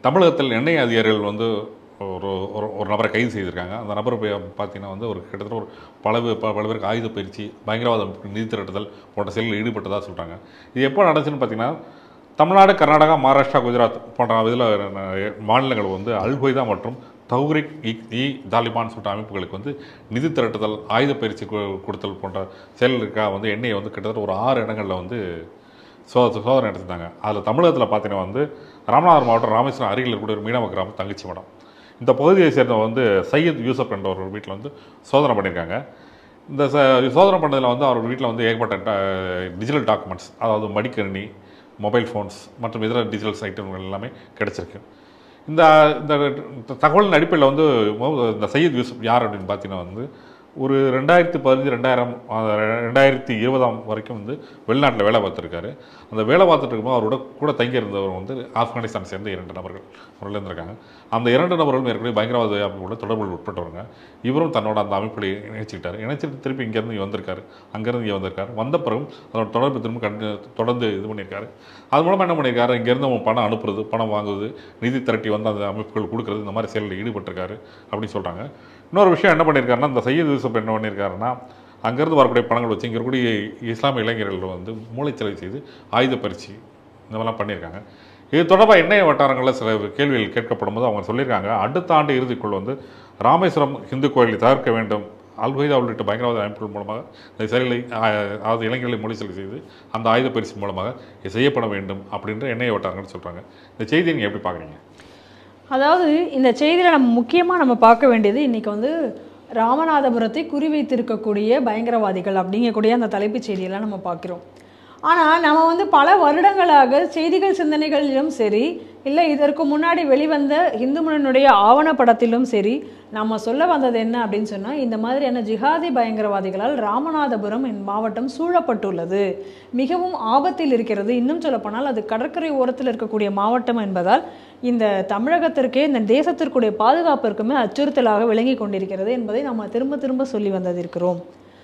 தமிழகத்தில் எண்ணெய் அதிகாரிகள் வந்து ஒரு ஒரு ஒரு நபரை கைது செய்திருக்காங்க அந்த நபர் போய் பார்த்தீங்கன்னா வந்து ஒரு கிட்டத்தட்ட ஒரு பல பேர் ப- பல பேருக்கு ஆயுத பயிற்சி பயங்கரவாத அமைப்புக்கு நிதி திரட்டுதல் போன்ற செயலில் ஈடுபட்டதாக சொல்கிறாங்க இது எப்போ நடந்துச்சுன்னு பார்த்தீங்கன்னா தமிழ்நாடு கர்நாடகா மகாராஷ்டிரா குஜராத் போன்ற இதில் மாநிலங்கள் வந்து அல்கொய்தா மற்றும் தௌரிக் இ இ தாலிபான் சொல்லிட்ட அமைப்புகளுக்கு வந்து நிதி திரட்டுதல் ஆயுத பயிற்சி கொ- கொடுத்தல் போன்ற செயல்களுக்காக வந்து எண்ணெயை வந்து கிட்டத்தட்ட ஒரு ஆறு இடங்களில் வந்து சோ சோதனை நடத்திருந்தாங்க அதில் தமிழகத்தில் பார்த்தீங்கன்னா வந்து ராமநாதபுரம் மாவட்டம் ராமேஸ்வரம் அருகில் இருக்கக்கூடிய ஒரு மீனவ கிராமம் தங்கச்சி மடம் இந்த பகுதியை சேர்ந்த வந்து சையத் யூசப் என்ற ஒரு வீட்டில் வந்து சோதனை பண்ணியிருக்காங்க இந்த ச சோதனை பண்ணதில் வந்து அவர் வீட்டில் வந்து ஏகப்பட்ட டிஜிட்டல் டாக்குமெண்ட்ஸ் அதாவது மடிக்கணினி மொபைல் ஃபோன்ஸ் மற்றும் இதர டிஜிட்டல் ஐட்டங்கள் எல்லாமே கிடைச்சிருக்கு இந்த இந்த தகவலின் அடிப்படையில் வந்து மொ- இந்த சையத் யூசுப் யார் அப்படின்னு பார்த்தீங்கன்னா வந்து ஒரு ரெண்டாயிரத்தி பதினஞ்சு ரெண்டாயிரம் ரெண்டாயிரத்தி இருபதாம் வரைக்கும் வந்து வெளிநாட்டில் வேலை பார்த்துருக்காரு அந்த வேலை பார்த்துட்டு இருக்கும்போது அவரோட கூட தங்கி இருந்தவர் வந்து ஆப்கானிஸ்தான் சேர்ந்த இரண்டு நபர்கள் அவர்கள் இருந்திருக்காங்க அந்த இரண்டு நபர்களும் ஏற்கனவே பயங்கரவாத அமைப்போட தொடர்புகள் உட்பட்டவங்க இவரும் தன்னோட அந்த அமைப்பில் இணைச்சிக்கிட்டாரு இணைச்சிட்டு திருப்பி இங்கேருந்து இங்கே வந்திருக்காரு அங்கேருந்து இங்கே வந்திருக்காரு வந்த பிறகும் அதோட தொடர்பு திரும்ப கண்டு தொடர்ந்து இது பண்ணியிருக்காரு அது மூலமாக என்ன பண்ணியிருக்காரு இங்கேருந்து அவன் பணம் அனுப்புறது பணம் வாங்குறது நிதி திரட்டி வந்து அந்த அமைப்புகள் கொடுக்குறது இந்த மாதிரி செயலில் ஈடுபட்டிருக்காரு அப்படின்னு சொல்கிறாங்க இன்னொரு விஷயம் என்ன பண்ணியிருக்காருன்னா இந்த சையத் யூசுப் என்ன பண்ணியிருக்காருன்னா அங்கேருந்து வரக்கூடிய பணங்கள் வச்சு இங்கே இருக்கக்கூடிய இஸ்லாமிய இளைஞர்கள் வந்து மூளைச்சலவை செய்து ஆயுத பயிற்சி இந்த மாதிரிலாம் பண்ணியிருக்காங்க இது தொடர்பாக எண்ணெய் வட்டாரங்களில் சில கேள்விகள் கேட்கப்படும் போது அவங்க சொல்லியிருக்காங்க அடுத்த ஆண்டு இறுதிக்குள் வந்து ராமேஸ்வரம் இந்து கோயிலை தவிர்க்க வேண்டும் அல்கொய்தா உள்ளிட்ட பயங்கரவாத அமைப்புகள் மூலமாக இந்த செயல்களை ஆ, அதாவது இளைஞர்களை மொழிச்சல் செய்து அந்த ஆயுத பயிற்சி மூலமாக இது செய்யப்பட வேண்டும் அப்படின்ற எண்ணெய் வட்டாரங்கள் சொல்கிறாங்க இந்த செய்தியை நீங்கள் எப்படி பார்க்குறீங்க அதாவது இந்த செய்தியில் நம்ம முக்கியமாக நம்ம பார்க்க வேண்டியது இன்றைக்கி வந்து ராமநாதபுரத்தை குறிவைத்திருக்கக்கூடிய பயங்கரவாதிகள் அப்படிங்கக்கூடிய அந்த தலைப்புச் செய்தியெல்லாம் நம்ம பார்க்குறோம் ஆனால் நம்ம வந்து பல வருடங்களாக செய்திகள் சிந்தனைகளிலும் சரி இல்லை இதற்கு முன்னாடி வெளிவந்த இந்து முன்னணியுடைய ஆவணப்படத்திலும் சரி நம்ம சொல்ல வந்தது என்ன அப்படின்னு சொன்னால் இந்த மாதிரியான ஜிஹாதி பயங்கரவாதிகளால் ராமநாதபுரம் என் மாவட்டம் சூழப்பட்டுள்ளது மிகவும் ஆபத்தில் இருக்கிறது இன்னும் சொல்லப்போனால் அது கடற்கரை ஓரத்தில் இருக்கக்கூடிய மாவட்டம் என்பதால் இந்த தமிழகத்திற்கே இந்த தேசத்திற்குடைய பாதுகாப்பிற்குமே அச்சுறுத்தலாக விளங்கி கொண்டிருக்கிறது என்பதை நம்ம திரும்ப திரும்ப சொல்லி வந்திருக்கிறோம்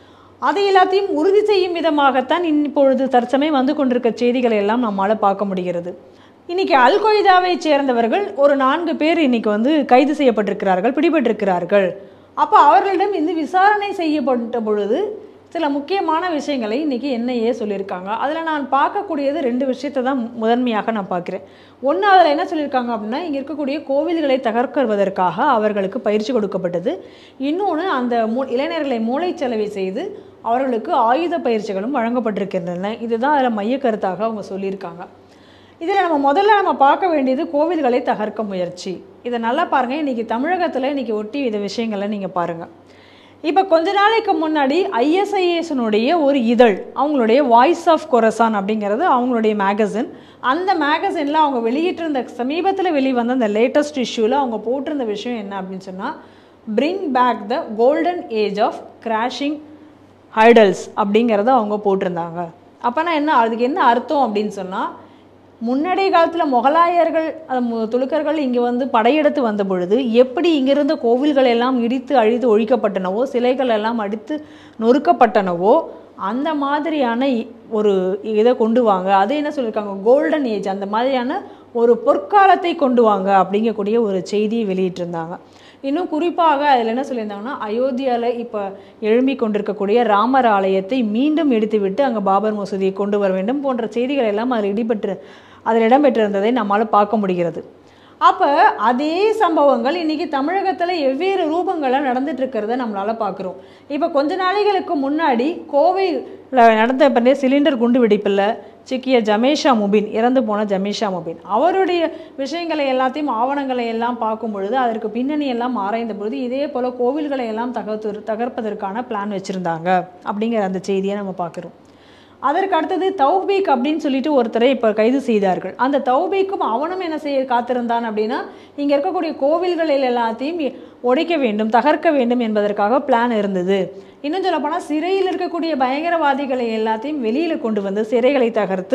அதை எல்லாத்தையும் உறுதி செய்யும் விதமாகத்தான் இப்பொழுது தற்சமயம் வந்து கொண்டிருக்க செய்திகளை எல்லாம் நம்மால் பார்க்க முடிகிறது இன்னைக்கு அல் கொய்தாவை சேர்ந்தவர்கள் ஒரு நான்கு பேர் இன்னைக்கு வந்து கைது செய்யப்பட்டிருக்கிறார்கள் பிடிபட்டிருக்கிறார்கள் அப்போ அவர்களிடம் இந்த விசாரணை செய்யப்பட்ட பொழுது சில முக்கியமான விஷயங்களை இன்னைக்கு என்ஐஏ சொல்லியிருக்காங்க அதில் நான் பார்க்கக்கூடியது ரெண்டு விஷயத்தை தான் முதன்மையாக நான் பார்க்குறேன் ஒன்று அதில் என்ன சொல்லியிருக்காங்க அப்படின்னா இங்கே இருக்கக்கூடிய கோவில்களை தகர்க்குவதற்காக அவர்களுக்கு பயிற்சி கொடுக்கப்பட்டது இன்னொன்று அந்த மூ இளைஞர்களை மூளைச்சலவை செய்து அவர்களுக்கு ஆயுத பயிற்சிகளும் வழங்கப்பட்டிருக்கின்றன இதுதான் அதில் மையக்கருத்தாக அவங்க சொல்லியிருக்காங்க இதில் நம்ம முதல்ல நம்ம பார்க்க வேண்டியது கோவில்களை தகர்க்க முயற்சி இதை நல்லா பாருங்கள் இன்றைக்கி தமிழகத்தில் இன்றைக்கி ஒட்டி இந்த விஷயங்களை நீங்கள் பாருங்கள் இப்போ கொஞ்ச நாளைக்கு முன்னாடி ஐஎஸ்ஐஎஸ்னுடைய ஒரு இதழ் அவங்களுடைய வாய்ஸ் ஆஃப் கொரசான் அப்படிங்கிறது அவங்களுடைய மேகசின் அந்த மேகசினில் அவங்க வெளியிட்டிருந்த சமீபத்தில் வெளிவந்த அந்த லேட்டஸ்ட் இஷ்யூவில் அவங்க போட்டிருந்த விஷயம் என்ன அப்படின்னு சொன்னால் bring back the golden age of crashing hurdles அப்படிங்கிறத அவங்க போட்டிருந்தாங்க அப்போனா என்ன அதுக்கு என்ன அர்த்தம் அப்படின்னு சொன்னால் முன்னாடி காலத்தில் முகலாயர்கள் அது மு- துலுக்கர்கள் இங்கே வந்து படையெடுத்து வந்த பொழுது எப்படி இங்கிருந்த கோவில்கள் எல்லாம் இடித்து அழித்து ஒழிக்கப்பட்டனவோ சிலைகள் எல்லாம் அடித்து நொறுக்கப்பட்டனவோ அந்த மாதிரியான இ- ஒரு இதை கொண்டு வாங்க அது என்ன சொல்லியிருக்காங்க கோல்டன் ஏஜ் அந்த மாதிரியான ஒரு பொற்காலத்தை கொண்டு வாங்க அப்படிங்கக்கூடிய ஒரு செய்தியை வெளியிட்டிருந்தாங்க இன்னும் குறிப்பாக அதில் என்ன சொல்லியிருந்தாங்கன்னா அயோத்தியாவில் இப்போ எழும்பி கொண்டிருக்கக்கூடிய ராமர் ஆலயத்தை மீண்டும் எடுத்துவிட்டு அங்கே பாபர் மசூதியை கொண்டு வர வேண்டும் போன்ற செய்திகள் எல்லாம் அதில் இடம்பெற்று அதில் இடம்பெற்றிருந்ததை நம்மால் பார்க்க முடிகிறது அப்போ அதே சம்பவங்கள் இன்னைக்கு தமிழகத்தில் வெவ்வேறு ரூபங்களில் நடந்துட்டு இருக்கிறத நம்மளால பார்க்குறோம் இப்போ கொஞ்ச நாளைகளுக்கு முன்னாடி கோவையில் நடந்த பண்ணே சிலிண்டர் குண்டு வெடிப்பில் சிக்கிய ஜமேஷா முபின் இறந்து போன ஜமேஷா முபின் அவருடைய விஷயங்களை எல்லாத்தையும் ஆவணங்களை எல்லாம் பார்க்கும் பொழுது அதற்கு பின்னணி எல்லாம் ஆராய்ந்த பொழுது இதே போல் கோவில்களை எல்லாம் தகர்த்து தகர்ப்பதற்கான பிளான் வச்சுருந்தாங்க அப்படிங்கிற அந்த செய்தியை நம்ம பார்க்குறோம் அதற்கு அடுத்தது தௌபீக் அப்படின்னு சொல்லிட்டு ஒருத்தரை இப்போ கைது செய்தார்கள் அந்த தௌபீக்கும் அவனும் என்ன செய்ய காத்திருந்தான் அப்படின்னா இங்கே இருக்கக்கூடிய கோவில்களில் எல்லாத்தையும் எ- உடைக்க வேண்டும் தகர்க்க வேண்டும் என்பதற்காக பிளான் இருந்தது இன்னும் சொல்லப்போனால் சிறையில் இருக்கக்கூடிய பயங்கரவாதிகளை எல்லாத்தையும் வெளியில் கொண்டு வந்து சிறைகளை தகர்த்து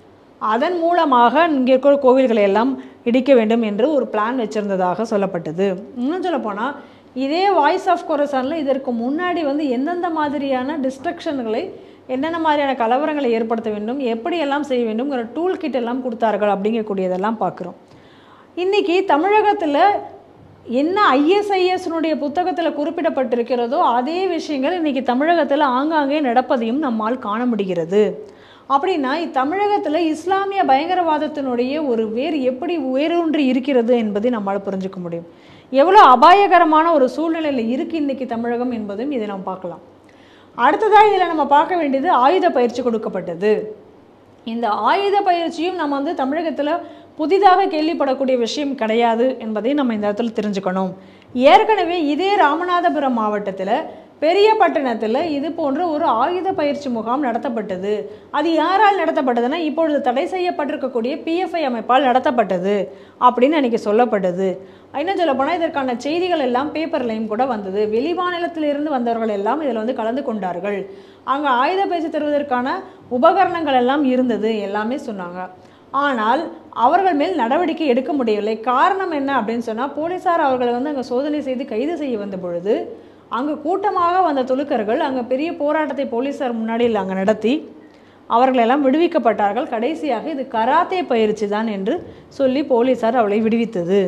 அதன் மூலமாக இங்கே இருக்கிற கோவில்களை எல்லாம் இடிக்க வேண்டும் என்று ஒரு பிளான் வச்சிருந்ததாக சொல்லப்பட்டது இன்னும் சொல்லப்போனால் இதே வாய்ஸ் ஆஃப் கொரசானில் இதற்கு முன்னாடி வந்து எந்தெந்த மாதிரியான டிஸ்ட்ரக்ஷன்களை என்னென்ன மாதிரியான கலவரங்களை ஏற்படுத்த வேண்டும் எப்படியெல்லாம் செய்ய வேண்டும்ங்கிற டூல் கிட் எல்லாம் கொடுத்தார்கள் அப்படிங்கக்கூடியதெல்லாம் பார்க்குறோம் இன்னைக்கு தமிழகத்தில் என்ன ஐஎஸ்ஐஎஸ்னுடைய புத்தகத்தில் குறிப்பிடப்பட்டிருக்கிறதோ அதே விஷயங்கள் இன்னைக்கு தமிழகத்தில் ஆங்காங்கே நடப்பதையும் நம்மால் காண முடிகிறது அப்படின்னா தமிழகத்தில் இஸ்லாமிய பயங்கரவாதத்தினுடைய ஒரு வேர் எப்படி வேரூன்றி இருக்கிறது என்பதை நம்மால் புரிஞ்சுக்க முடியும் எவ்வளோ அபாயகரமான ஒரு சூழ்நிலையில் இருக்கு இன்னைக்கு தமிழகம் என்பதும் இதை நாம் பார்க்கலாம் அடுத்ததாக இதில் நம்ம பார்க்க வேண்டியது ஆயுத பயிற்சி கொடுக்கப்பட்டது இந்த ஆயுத பயிற்சியும் நம்ம வந்து தமிழகத்தில் புதிதாக கேள்விப்படக்கூடிய விஷயம் கிடையாது என்பதை நம்ம இந்த இடத்துல தெரிஞ்சுக்கணும் ஏற்கனவே இதே ராமநாதபுரம் மாவட்டத்தில் பெரிய பட்டணத்தில் இது போன்ற ஒரு ஆயுத பயிற்சி முகாம் நடத்தப்பட்டது அது யாரால் நடத்தப்பட்டதுன்னா இப்பொழுது தடை செய்யப்பட்டிருக்கக்கூடிய பிஎஃப்ஐ அமைப்பால் நடத்தப்பட்டது அப்படின்னு அன்றைக்கி சொல்லப்பட்டது இன்னும் சொல்லப்போனால் இதற்கான செய்திகள் எல்லாம் பேப்பர்லையும் கூட வந்தது வெளி மாநிலத்திலிருந்து வந்தவர்கள் எல்லாம் இதில் வந்து கலந்து கொண்டார்கள் அங்கே ஆயுத பயிற்சி தருவதற்கான உபகரணங்கள் எல்லாம் இருந்தது எல்லாமே சொன்னாங்க ஆனால் அவர்கள் மேல் நடவடிக்கை எடுக்க முடியவில்லை காரணம் என்ன அப்படின்னு சொன்னால் போலீசார் அவர்களை வந்து அங்கே சோதனை செய்து கைது செய்ய வந்த பொழுது அங்கே கூட்டமாக வந்த துலுக்கர்கள் அங்கே பெரிய போராட்டத்தை போலீசார் முன்னாடியில் அங்கே நடத்தி அவர்களெல்லாம் விடுவிக்கப்பட்டார்கள் கடைசியாக இது கராத்தே பயிற்சி தான் என்று சொல்லி போலீசார் அவளை விடுவித்தது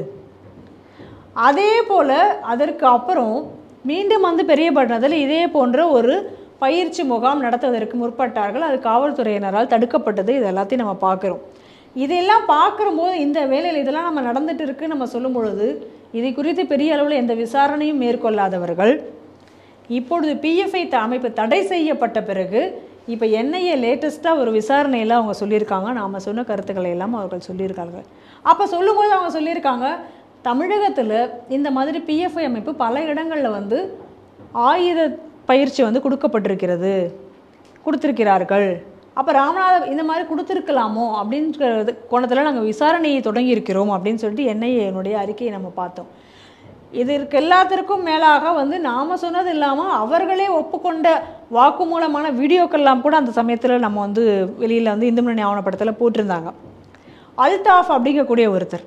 அதே போல் அதற்கு அப்புறம் மீண்டும் வந்து பெரியபட்டணத்தில் இதே போன்ற ஒரு பயிற்சி முகாம் நடத்துவதற்கு முற்பட்டார்கள் அது காவல்துறையினரால் தடுக்கப்பட்டது இது எல்லாத்தையும் நம்ம பார்க்குறோம் இதெல்லாம் பார்க்கும்போது இந்த வேலையில் இதெல்லாம் நம்ம நடந்துட்டு இருக்கு நம்ம சொல்லும் பொழுது இதை குறித்து பெரிய அளவில் எந்த விசாரணையும் மேற்கொள்ளாதவர்கள் இப்பொழுது பிஎஃப்ஐ அமைப்பு தடை செய்யப்பட்ட பிறகு இப்போ என்ஐஏ லேட்டஸ்ட்டாக ஒரு விசாரணையில் அவங்க சொல்லியிருக்காங்க நாம் சொன்ன கருத்துக்களை எல்லாம் அவர்கள் சொல்லியிருக்காங்க அப்போ சொல்லும்போது அவங்க சொல்லியிருக்காங்க தமிழகத்தில் இந்த மாதிரி பிஎஃப்ஐ அமைப்பு பல இடங்களில் வந்து ஆயுத பயிற்சி வந்து கொடுக்கப்பட்டிருக்கிறது கொடுத்திருக்கிறார்கள் அப்போ ராமநாத இந்த மாதிரி கொடுத்துருக்கலாமோ அப்படின்றது கோணத்தில் நாங்கள் விசாரணையை தொடங்கி இருக்கிறோம் அப்படின்னு சொல்லிட்டு என்ஐஏனுடைய அறிக்கையை நம்ம பார்த்தோம் இதற்கு எல்லாத்திற்கும் மேலாக வந்து நாம் சொன்னது இல்லாமல் அவர்களே ஒப்புக்கொண்ட வாக்குமூலமான வீடியோக்கெல்லாம் கூட அந்த சமயத்தில் நம்ம வந்து வெளியில் வந்து இந்து முன்னணி ஆவணப்படத்தில் போட்டிருந்தாங்க அல்தாஃப் அப்படிங்கக்கூடிய ஒருத்தர்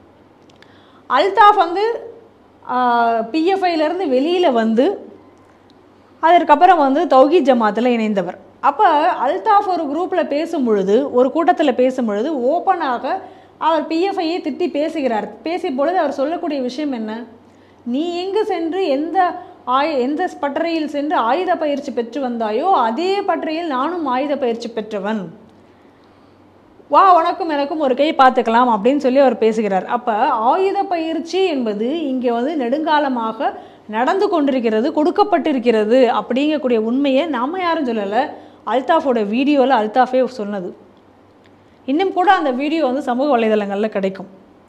அல்தாஃப் வந்து பிஎஃப்ஐலேருந்து வெளியில் வந்து அதற்கப்புறம் வந்து தௌஹீத் ஜமாத்தில் இணைந்தவர் அப்போ அல்தாஃப் ஒரு குரூப்பில் பேசும் பொழுது ஒரு கூட்டத்தில் பேசும் பொழுது ஓப்பனாக அவர் பிஎஃப்ஐயை திட்டி பேசுகிறார் பேசிய பொழுது அவர் சொல்லக்கூடிய விஷயம் என்ன நீ எங்கு சென்று எந்த ஆய எந்த பட்டறையில் சென்று ஆயுத பயிற்சி பெற்று வந்தாயோ அதே பட்டறையில் நானும் ஆயுத பயிற்சி பெற்றவன் வா உனக்கும் எனக்கும் ஒரு கை பார்த்துக்கலாம் அப்படின்னு சொல்லி அவர் பேசுகிறார் அப்போ ஆயுத பயிற்சி என்பது இங்கே வந்து நெடுங்காலமாக நடந்து கொண்டிருக்கிறது கொடுக்கப்பட்டிருக்கிறது அப்படிங்கக்கூடிய உண்மையை நாம் யாரும் சொல்லலை அல்தாஃபோட வீடியோவில் அல்தாஃபே சொன்னது இன்னும் கூட அந்த வீடியோ வந்து சமூக வலைதளங்களில் கிடைக்கும்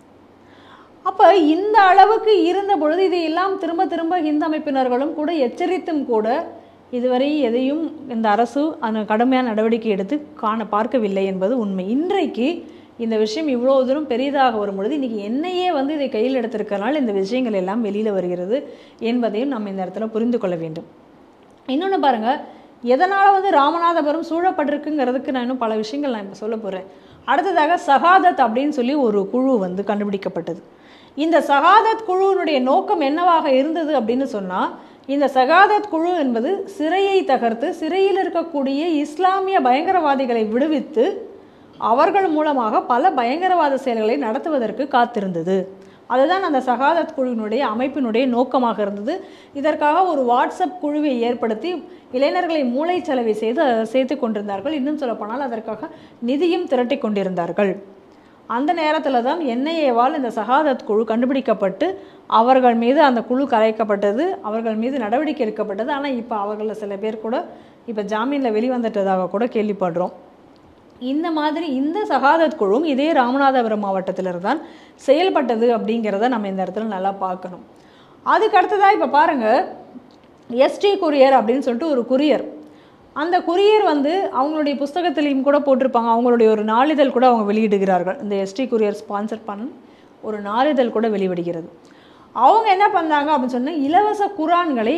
அப்போ இந்த அளவுக்கு இருந்த பொழுது இதையெல்லாம் திரும்ப திரும்ப இந்து அமைப்பினர்களும் கூட எச்சரித்தும் கூட இதுவரை எதையும் இந்த அரசு அந்த கடுமையான நடவடிக்கை எடுத்து காண பார்க்கவில்லை என்பது உண்மை இன்றைக்கு இந்த விஷயம் இவ்வளோ தூரம் பெரிதாக வரும் பொழுது இன்றைக்கி என்னையே வந்து இதை கையில் எடுத்திருக்கனால இந்த விஷயங்கள் எல்லாம் வெளியில் வருகிறது என்பதையும் நம்ம இந்த இடத்துல புரிந்து கொள்ள வேண்டும் இன்னொன்று பாருங்கள் எதனால் வந்து ராமநாதபுரம் சூழப்பட்டிருக்குங்கிறதுக்கு நான் இன்னும் பல விஷயங்கள் நான் இப்போ சொல்ல போகிறேன் அடுத்ததாக சகாதத் அப்படின்னு சொல்லி ஒரு குழு வந்து கண்டுபிடிக்கப்பட்டது இந்த சகாதத் குழுவினுடைய நோக்கம் என்னவாக இருந்தது அப்படின்னு சொன்னால் இந்த சகாதத் குழு என்பது சிறையை தகர்த்து சிறையில் இருக்கக்கூடிய இஸ்லாமிய பயங்கரவாதிகளை விடுவித்து அவர்கள் மூலமாக பல பயங்கரவாத செயல்களை நடத்துவதற்கு காத்திருந்தது அதுதான் அந்த சகாதத் குழுவினுடைய அமைப்பினுடைய நோக்கமாக இருந்தது இதற்காக ஒரு வாட்ஸ்அப் குழுவை ஏற்படுத்தி இளைஞர்களை மூளைச்சலவை செய்து சேர்த்து கொண்டிருந்தார்கள் இன்னும் சொல்லப்போனால் அதற்காக நிதியும் திரட்டி கொண்டிருந்தார்கள் அந்த நேரத்தில் தான் என்ஐஏவால் இந்த சகாதத் குழு கண்டுபிடிக்கப்பட்டு அவர்கள் மீது அந்த குழு கலைக்கப்பட்டது அவர்கள் மீது நடவடிக்கை எடுக்கப்பட்டது ஆனால் இப்போ அவர்களில் சில பேர் கூட இப்போ ஜாமீனில் வெளிவந்துட்டதாக கூட கேள்விப்படுறோம் இந்த மாதிரி இந்த சகாதத் குழுவும் இதே ராமநாதபுரம் மாவட்டத்தில் தான் செயல்பட்டது அப்படிங்கிறத நம்ம இந்த இடத்துல நல்லா பார்க்கணும் அதுக்கு அடுத்ததாக இப்போ பாருங்கள் எஸ்டி குரியர் அப்படின்னு சொல்லிட்டு ஒரு குரியர் அந்த குரியர் வந்து அவங்களுடைய புஸ்தகத்திலையும் கூட போட்டிருப்பாங்க அவங்களுடைய ஒரு நாளிதழ் கூட அவங்க வெளியிடுகிறார்கள் இந்த எஸ்டி குரியர் ஸ்பான்சர் பண்ண ஒரு நாளிதழ் கூட வெளிவிடுகிறது அவங்க என்ன பண்ணாங்க அப்படின்னு சொன்னால் இலவச குரான்களை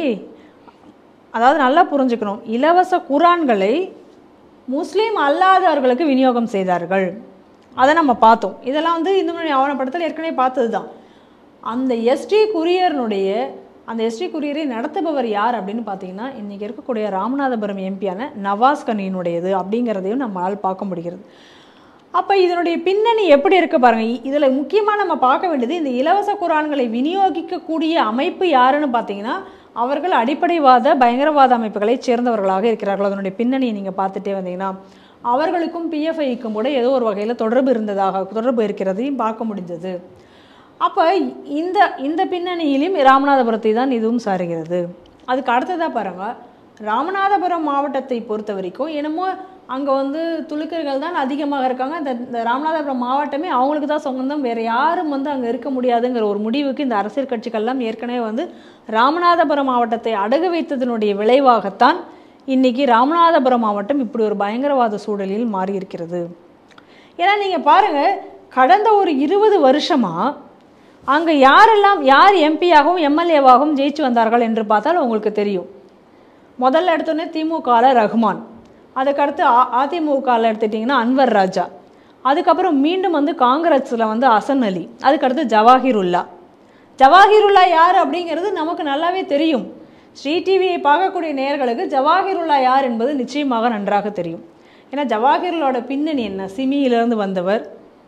அதாவது நல்லா புரிஞ்சுக்கணும் இலவச குரான்களை முஸ்லீம் அல்லாதவர்களுக்கு விநியோகம் செய்தார்கள் அதை நம்ம பார்த்தோம் இதெல்லாம் வந்து இந்து மொழி ஆவணப்படத்தில் ஏற்கனவே பார்த்தது தான் அந்த எஸ்டி குரியர்னுடைய அந்த எஸ்டி குரியரை நடத்துபவர் யார் அப்படின்னு பார்த்தீங்கன்னா இன்றைக்கி இருக்கக்கூடிய ராமநாதபுரம் எம்பியான நவாஸ் கனியினுடையது அப்படிங்கிறதையும் நம்மளால் பார்க்க முடிகிறது அப்போ இதனுடைய பின்னணி எப்படி இருக்கு பாருங்க இ- இதுல முக்கியமாக நம்ம பார்க்க வேண்டியது இந்த இலவச குரான்களை விநியோகிக்கக்கூடிய அமைப்பு யாருன்னு பார்த்தீங்கன்னா அவர்கள் அடிப்படைவாத பயங்கரவாத அமைப்புகளை சேர்ந்தவர்களாக இருக்கிறார்கள் அதனுடைய பின்னணியை நீங்க பார்த்துட்டே வந்தீங்கன்னா அவர்களுக்கும் பிஎஃப்ஐக்கும் கூட ஏதோ ஒரு வகையில் தொடர்பு இருந்ததாக தொடர்பு இருக்கிறதையும் பார்க்க முடிஞ்சது அப்போ இந்த இந்த பின்னணியிலும் ராமநாதபுரத்தை தான் இதுவும் சாருகிறது அதுக்கு அடுத்ததாக பாருங்க ராமநாதபுரம் மாவட்டத்தை பொறுத்த வரைக்கும் என்னமோ அங்கே வந்து துலுக்கர்கள் தான் அதிகமாக இருக்காங்க இந்த இந்த ராமநாதபுரம் மாவட்டமே அவங்களுக்கு தான் சொந்தம் வேறு யாரும் வந்து அங்கே இருக்க முடியாதுங்கிற ஒரு முடிவுக்கு இந்த அரசியல் கட்சிகள்லாம் ஏற்கனவே வந்து ராமநாதபுரம் மாவட்டத்தை அடகு வைத்ததனுடைய விளைவாகத்தான் இன்னைக்கு ராமநாதபுரம் மாவட்டம் இப்படி ஒரு பயங்கரவாத சூழலில் மாறி இருக்கிறது ஏன்னா நீங்கள் பாருங்கள் கடந்த ஒரு இருபது வருஷமாக அங்கே யாரெல்லாம் யார் எம்பியாகவும் எம்எல்ஏவாகவும் ஜெயிச்சு வந்தார்கள் என்று பார்த்தால் உங்களுக்கு தெரியும் முதல்ல எடுத்தோடனே திமுகவில் ரஹ்மான் அதுக்கடுத்து அ- அதிமுகவில் எடுத்துட்டிங்கன்னா அன்வர் ராஜா அதுக்கப்புறம் மீண்டும் வந்து காங்கிரஸில் வந்து அசன் அலி அதுக்கடுத்து ஜவாஹிருல்லா ஜவாஹிருல்லா யார் அப்படிங்கிறது நமக்கு நல்லாவே தெரியும் ஸ்ரீ டிவியை பார்க்கக்கூடிய நேயர்களுக்கு ஜவாஹிருல்லா யார் என்பது நிச்சயமாக நன்றாக தெரியும் ஏன்னா ஜவாஹிருல்லாவோட பின்னணி என்ன சிமியிலிருந்து வந்தவர்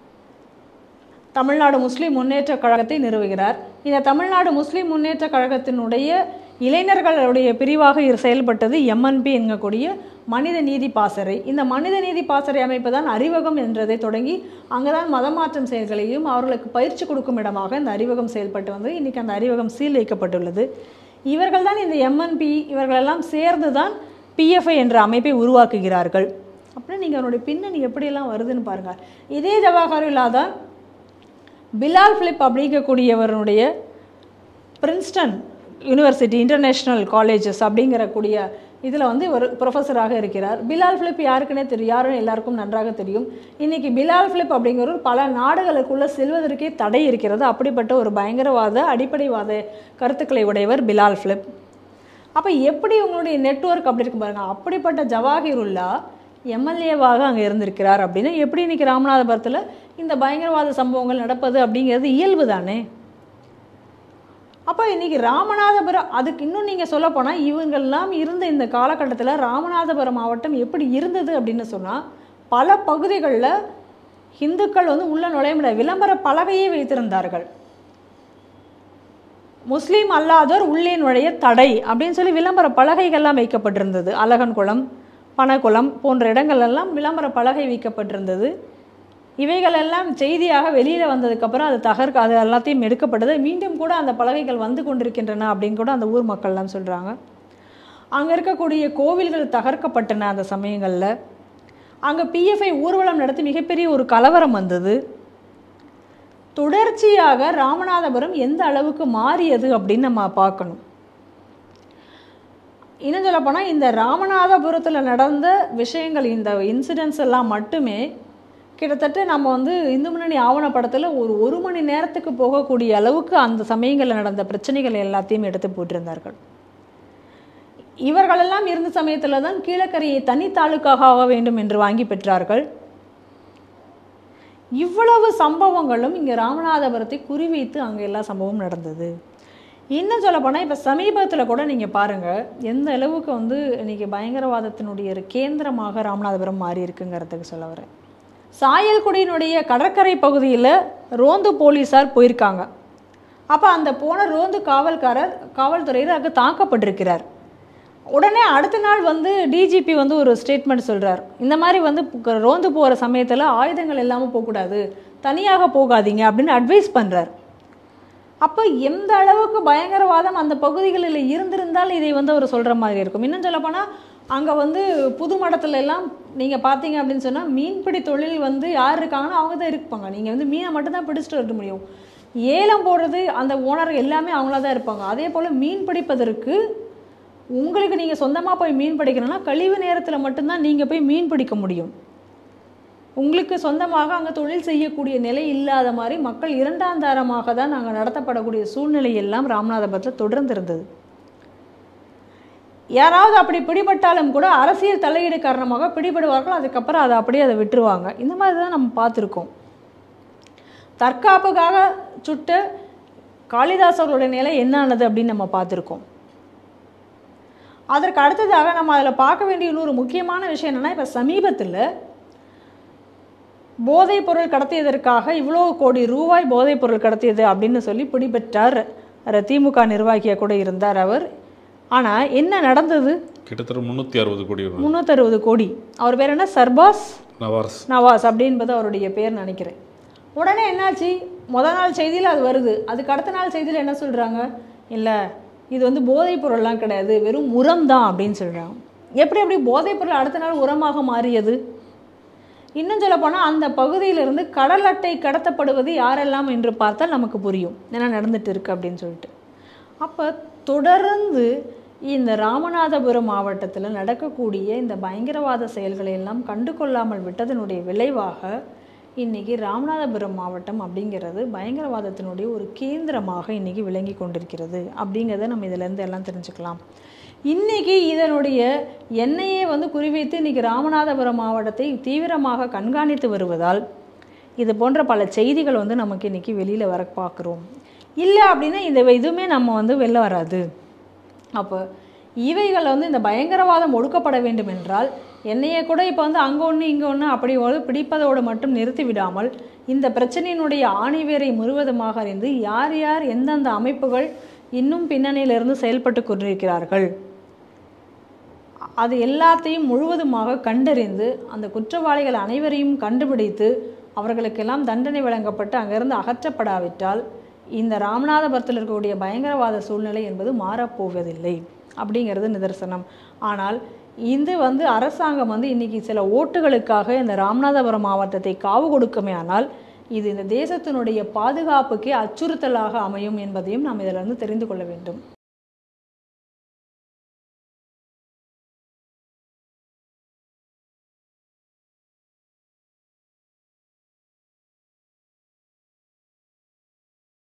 தமிழ்நாடு முஸ்லிம் முன்னேற்ற கழகத்தை நிறுவுகிறார் இந்த தமிழ்நாடு முஸ்லிம் முன்னேற்ற கழகத்தினுடைய இளைஞர்களுடைய பிரிவாக இரு- செயல்பட்டது எம்என்பி என்கக்கூடிய மனித நீதி பாசறை இந்த மனித நீதி பாசறை அமைப்பு தான் அறிவகம் என்றதை தொடங்கி அங்குதான் மதமாற்றம் செயல்களையும் அவர்களுக்கு பயிற்சி கொடுக்கும் இடமாக இந்த அறிவகம் செயல்பட்டு வந்து இன்னைக்கு அந்த அறிவகம் சீல் வைக்கப்பட்டுள்ளது இவர்கள் தான் இந்த எம்என்பி இவர்களெல்லாம் சேர்ந்து தான் பிஎஃப்ஐ என்ற அமைப்பை உருவாக்குகிறார்கள் அப்படின்னா நீங்கள் அவருடைய பின்னணி எப்படியெல்லாம் வருதுன்னு பாருங்க இதே ஜவஹர்லா தான் பிலால் ஃபிலிப் அப்படிங்கக்கூடியவருடைய பிரின்ஸ்டன் யூனிவர்சிட்டி இன்டர்நேஷ்னல் காலேஜஸ் அப்படிங்கிற கூடிய இதில் வந்து ஒரு ப்ரொஃபஸராக இருக்கிறார் பிலால் ஃபிலிப் யாருக்குன்னே தெரியும் யாரும் எல்லாருக்கும் நன்றாக தெரியும் இன்னைக்கு பிலால் ஃபிலிப் அப்படிங்கிறவர் பல நாடுகளுக்குள்ளே செல்வதற்கே தடை இருக்கிறது அப்படிப்பட்ட ஒரு பயங்கரவாத அடிப்படைவாத கருத்துக்களை உடையவர் பிலால் ஃபிலிப் அப்போ எப்படி உங்களுடைய நெட்வொர்க் அப்படி இருக்கு பாருங்க அப்படிப்பட்ட ஜவாஹிருல்லா எம்எல்ஏவாக அங்கே இருந்திருக்கிறார் அப்படின்னு எப்படி இன்னைக்கு ராமநாதபுரத்தில் இந்த பயங்கரவாத சம்பவங்கள் நடப்பது அப்படிங்கிறது இயல்பு தானே அப்போ இன்னைக்கு ராமநாதபுரம் அதுக்கு இன்னும் நீங்கள் சொல்ல போனால் இவங்கெல்லாம் இருந்த இந்த காலகட்டத்தில் ராமநாதபுரம் மாவட்டம் எப்படி இருந்தது அப்படின்னு சொன்னால் பல பகுதிகளில் இந்துக்கள் வந்து உள்ள நுழைய முடியாது விளம்பர பலகையே வைத்திருந்தார்கள் முஸ்லீம் அல்லாதோர் உள்ளே நுழைய தடை அப்படின்னு சொல்லி விளம்பர பலகைகள்லாம் வைக்கப்பட்டிருந்தது அழகன்குளம் பனகுளம் போன்ற இடங்கள் எல்லாம் விளம்பர பலகை வைக்கப்பட்டிருந்தது இவைகளெல்லாம் செய்தியாக வெளியில் வந்ததுக்கப்புறம் அது தகர்க்க அது எல்லாத்தையும் எடுக்கப்பட்டது மீண்டும் கூட அந்த பலகைகள் வந்து கொண்டிருக்கின்றன அப்படின்னு கூட அந்த ஊர் மக்கள்லாம் சொல்கிறாங்க அங்கே இருக்கக்கூடிய கோவில்கள் தகர்க்கப்பட்டன அந்த சமயங்களில் அங்கே பிஎஃப்ஐ ஊர்வலம் நடத்தி மிகப்பெரிய ஒரு கலவரம் வந்தது தொடர்ச்சியாக ராமநாதபுரம் எந்த அளவுக்கு மாறியது அப்படின்னு நம்ம பார்க்கணும் இன்னும் சொல்ல போனால் இந்த ராமநாதபுரத்தில் நடந்த விஷயங்கள் இந்த இன்சிடென்ட்ஸ் எல்லாம் மட்டுமே கிட்டத்தட்ட நம்ம வந்து இந்து முன்னணி ஆவணப்படத்தில் ஒரு ஒரு மணி நேரத்துக்கு போகக்கூடிய அளவுக்கு அந்த சமயங்களில் நடந்த பிரச்சனைகள் எல்லாத்தையும் எடுத்து போட்டிருந்தார்கள் இவர்களெல்லாம் இருந்த சமயத்தில் தான் கீழக்கரையை தனி தாலுக்காக ஆக வேண்டும் என்று வாங்கி பெற்றார்கள் இவ்வளவு சம்பவங்களும் இங்கே ராமநாதபுரத்தை குறிவைத்து அங்கே எல்லா சம்பவமும் நடந்தது இன்னும் சொல்ல போனால் இப்போ சமீபத்தில் கூட நீங்கள் பாருங்கள் எந்த அளவுக்கு வந்து இன்னைக்கு பயங்கரவாதத்தினுடைய ஒரு கேந்திரமாக ராமநாதபுரம் மாறி இருக்குங்கிறதுக்கு சொல்ல வரேன் சாயல்குடியினுடைய கடற்கரை பகுதியில் ரோந்து போலீஸார் போயிருக்காங்க அப்போ அந்த போன ரோந்து காவல்காரர் காவல்துறையில் அங்கே தாக்கப்பட்டிருக்கிறார் உடனே அடுத்த நாள் வந்து டிஜிபி வந்து ஒரு ஸ்டேட்மெண்ட் சொல்றார் இந்த மாதிரி வந்து பு- ரோந்து போகிற சமயத்தில் ஆயுதங்கள் இல்லாமல் போகக்கூடாது தனியாக போகாதீங்க அப்படின்னு அட்வைஸ் பண்ணுறார் அப்போ எந்த அளவுக்கு பயங்கரவாதம் அந்த பகுதிகளில் இருந்திருந்தால் இதை வந்து அவர் சொல்கிற மாதிரி இருக்கும் இன்னும் சொல்லப்போனால் அங்கே வந்து புது மடத்துல எல்லாம் நீங்கள் பார்த்தீங்க அப்படின்னு சொன்னால் மீன்பிடி தொழில் வந்து யார் இருக்காங்கன்னா அவங்க தான் இருப்பாங்க நீங்கள் வந்து மீனை மட்டும்தான் பிடிச்சிட்டு வர முடியும் ஏலம் போடுறது அந்த ஓனர் எல்லாமே அவங்களா தான் இருப்பாங்க அதே போல் மீன் பிடிப்பதற்கு உங்களுக்கு நீங்கள் சொந்தமாக போய் மீன் பிடிக்கணும்னா கழிவு நேரத்தில் மட்டும்தான் நீங்கள் போய் மீன் பிடிக்க முடியும் உங்களுக்கு சொந்தமாக அங்கே தொழில் செய்யக்கூடிய நிலை இல்லாத மாதிரி மக்கள் இரண்டாம் தாரமாக தான் நாங்கள் நடத்தப்படக்கூடிய சூழ்நிலை எல்லாம் ராமநாதபுரத்தில் தொடர்ந்து இருந்தது யாராவது அப்படி பிடிபட்டாலும் கூட அரசியல் தலையீடு காரணமாக பிடிபடுவார்கள் அதுக்கப்புறம் அதை அப்படியே அதை விட்டுருவாங்க இந்த மாதிரி தான் நம்ம பார்த்துருக்கோம் தற்காப்புக்காக சுட்ட காளிதாஸ் அவர்களுடைய நிலை என்னானது அப்படின்னு நம்ம பார்த்துருக்கோம் அதற்கு அடுத்ததாக நம்ம அதில் பார்க்க வேண்டிய இன்னொரு முக்கியமான விஷயம் என்னென்னா இப்போ சமீபத்தில் போதைப் பொருள் கடத்தியதற்காக இவ்வளோ கோடி ரூபாய் போதைப் பொருள் கடத்தியது அப்படின்னு சொல்லி பிடிபெற்றார் ர- திமுக நிர்வாகியாக கூட இருந்தார் அவர் ஆனால் என்ன நடந்தது கிட்டத்தட்ட முந்நூற்றி அறுபது கோடி ரூபாய். முந்நூற்றறுபது கோடி அவர் பேர் என்ன சர்பாஸ் நவார்ஸ் நவாஸ் அப்படின்பது அவருடைய பேர் நினைக்கிறேன் உடனே என்னாச்சு முத நாள் செய்தியில் அது வருது அதுக்கு அடுத்த நாள் செய்தியில் என்ன சொல்கிறாங்க இல்லை இது வந்து போதைப் பொருள்லாம் கிடையாது வெறும் உரம் தான் அப்படின்னு சொல்கிறாங்க எப்படி எப்படி போதைப் பொருள் அடுத்த நாள் உரமாக மாறியது இன்னும் சொல்ல போனால் அந்த பகுதியிலிருந்து கடல் அட்டை கடத்தப்படுவது யாரெல்லாம் என்று பார்த்தால் நமக்கு புரியும் என்ன நடந்துட்டு இருக்கு அப்படின்னு சொல்லிட்டு அப்போ தொடர்ந்து இந்த ராமநாதபுரம் மாவட்டத்தில் நடக்கக்கூடிய இந்த பயங்கரவாத செயல்களை எல்லாம் கண்டு கொள்ளாமல் விட்டதனுடைய விளைவாக இன்னைக்கு ராமநாதபுரம் மாவட்டம் அப்படிங்கிறது பயங்கரவாதத்தினுடைய ஒரு கேந்திரமாக இன்னைக்கு விளங்கி கொண்டிருக்கிறது அப்படிங்கிறத நம்ம இதிலேருந்து எல்லாம் தெரிஞ்சுக்கலாம் இன்னைக்கு இதனுடைய எண்ணெயை வந்து குறிவைத்து இன்னைக்கு ராமநாதபுரம் மாவட்டத்தை தீவிரமாக கண்காணித்து வருவதால் இது போன்ற பல செய்திகள் வந்து நமக்கு இன்னைக்கு வெளியில் வர பார்க்குறோம் இல்லை அப்படின்னா இந்த எதுவுமே நம்ம வந்து வெளில வராது அப்போ இவைகள் வந்து இந்த பயங்கரவாதம் ஒடுக்கப்பட வேண்டும் என்றால் என்னையே கூட இப்போ வந்து அங்கே ஒன்று இங்கே ஒன்று அப்படி ஒரு பிடிப்பதோடு மட்டும் நிறுத்தி விடாமல் இந்த பிரச்சனையினுடைய ஆணிவேரை முழுவதுமாக அறிந்து யார் யார் எந்தெந்த அமைப்புகள் இன்னும் பின்னணியிலிருந்து செயல்பட்டு கொண்டிருக்கிறார்கள் அது எல்லாத்தையும் முழுவதுமாக கண்டறிந்து அந்த குற்றவாளிகள் அனைவரையும் கண்டுபிடித்து அவர்களுக்கெல்லாம் தண்டனை வழங்கப்பட்டு அங்கிருந்து அகற்றப்படாவிட்டால் இந்த ராமநாதபுரத்தில் இருக்கக்கூடிய பயங்கரவாத சூழ்நிலை என்பது மாறப்போவதில்லை அப்படிங்கிறது நிதர்சனம் ஆனால் இது வந்து அரசாங்கம் வந்து இன்னைக்கு சில ஓட்டுகளுக்காக இந்த ராமநாதபுரம் மாவட்டத்தை காவு கொடுக்குமே ஆனால் இது இந்த தேசத்தினுடைய பாதுகாப்புக்கே அச்சுறுத்தலாக அமையும் என்பதையும் நாம் இதிலிருந்து தெரிந்து கொள்ள வேண்டும்